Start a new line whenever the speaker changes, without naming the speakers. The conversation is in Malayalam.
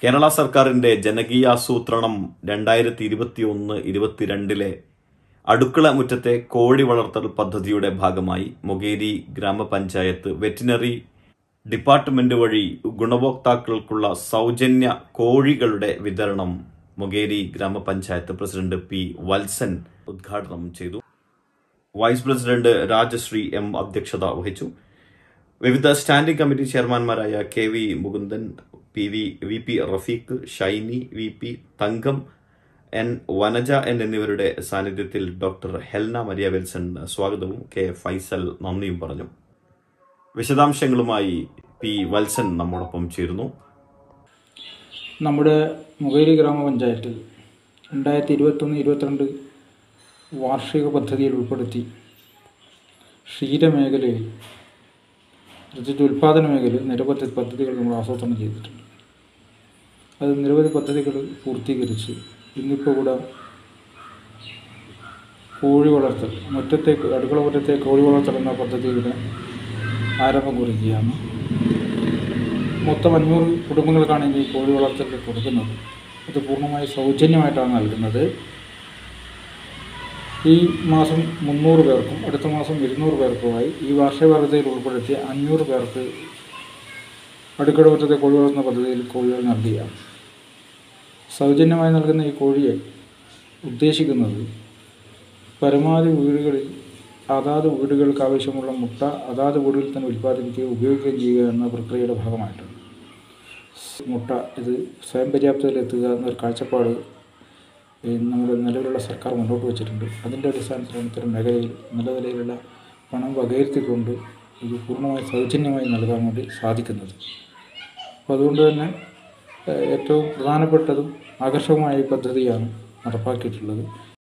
കേരള സർക്കാരിന്റെ ജനകീയാസൂത്രണം രണ്ടായിരത്തി ഇരുപത്തിയൊന്ന് ഇരുപത്തിരണ്ടിലെ അടുക്കള മുറ്റത്തെ കോഴി വളർത്തൽ പദ്ധതിയുടെ ഭാഗമായി മൊകേരി ഗ്രാമപഞ്ചായത്ത് വെറ്റിനറി ഡിപ്പാർട്ട്മെന്റ് വഴി ഗുണഭോക്താക്കൾക്കുള്ള സൗജന്യ കോഴികളുടെ വിതരണം മൊകേരി ഗ്രാമപഞ്ചായത്ത് പ്രസിഡന്റ് പി വത്സൻ ഉദ്ഘാടനം ചെയ്തു വൈസ് പ്രസിഡന്റ് രാജശ്രീ എം അധ്യക്ഷത വഹിച്ചു വിവിധ സ്റ്റാൻഡിംഗ് കമ്മിറ്റി ചെയർമാൻമാരായ K V Mukundan P V V P Rafeeq Shiny V P Thankam N Vanaja N എന്നിവരുടെ സാന്നിധ്യത്തിൽ ഡോക്ടർ ഹെൽന മരിയ വിൽസൺ സ്വാഗതവും കെ ഫൈസൽ നന്ദിയും പറഞ്ഞു വിശദാംശങ്ങളുമായി പി വത്സൻ നമ്മോടൊപ്പം ചേരുന്നു
നമ്മുടെ മുകേരി ഗ്രാമപഞ്ചായത്ത് രണ്ടായിരത്തി ഇരുപത്തൊന്ന് ഇരുപത്തിരണ്ട് വാർഷിക പദ്ധതിയിൽ ഉൾപ്പെടുത്തി ക്ഷീരമേഖലയിൽ പ്രത്യേകിച്ച് ഉൽപ്പാദന മേഖലയിൽ നിരവധി പദ്ധതികൾ നമ്മൾ ആസൂത്രണം ചെയ്തിട്ടുണ്ട് അത് നിരവധി പദ്ധതികൾ പൂർത്തീകരിച്ച് ഇന്നിപ്പോൾ ഇവിടെ കോഴി വളർത്തൽ മുറ്റത്തെ അടുക്കള മുറ്റത്തെ കോഴി വളർത്തൽ എന്ന പദ്ധതിയുടെ ആരംഭം കുറിക്കുകയാണ് മൊത്തം അഞ്ഞൂറ് കുടുംബങ്ങൾക്കാണ് ഇനി കോഴി വളർത്തൽ കൊടുക്കുന്നത് അത് പൂർണ്ണമായി സൗജന്യമായിട്ടാണ് നൽകുന്നത് ഈ മാസം മുന്നൂറ് പേർക്കും അടുത്ത മാസം ഇരുന്നൂറ് പേർക്കുമായി ഈ വാർഷിക പദ്ധതിയിൽ ഉൾപ്പെടുത്തി അഞ്ഞൂറ് പേർക്ക് അടുക്കള മുറ്റത്തെ കോഴി വളർത്തുന്ന പദ്ധതിയിൽ കോഴികൾ നൽകുകയാണ് സൗജന്യമായി നൽകുന്ന ഈ കോഴിയെ ഉദ്ദേശിക്കുന്നത് പരമാവധി വീടുകളിൽ അതാത് വീടുകൾക്ക് ആവശ്യമുള്ള മുട്ട അതാത് വീടുകളിൽ തന്നെ ഉൽപ്പാദിപ്പിക്കുകയും ഉപയോഗിക്കുകയും ചെയ്യുക എന്ന പ്രക്രിയയുടെ ഭാഗമായിട്ടാണ് മുട്ട ഇത് സ്വയം പര്യാപ്തതയിലെത്തുക എന്നൊരു കാഴ്ചപ്പാട് ഈ നമ്മുടെ നിലവിലുള്ള സർക്കാർ മുന്നോട്ട് വെച്ചിട്ടുണ്ട് അതിൻ്റെ അടിസ്ഥാനത്തിലാണ് ഇത്തരം മേഖലയിൽ നല്ല നിലയിലുള്ള പണം വകയിരുത്തിക്കൊണ്ട് ഇത് പൂർണ്ണമായി സൗജന്യമായി നൽകാൻ വേണ്ടി സാധിക്കുന്നത് അപ്പോൾ അതുകൊണ്ട് തന്നെ ഏഹ്, ഏറ്റവും പ്രധാനപ്പെട്ടതും ആകർഷകമായ ഈ പദ്ധതിയാണ് നടപ്പാക്കിയിട്ടുള്ളത്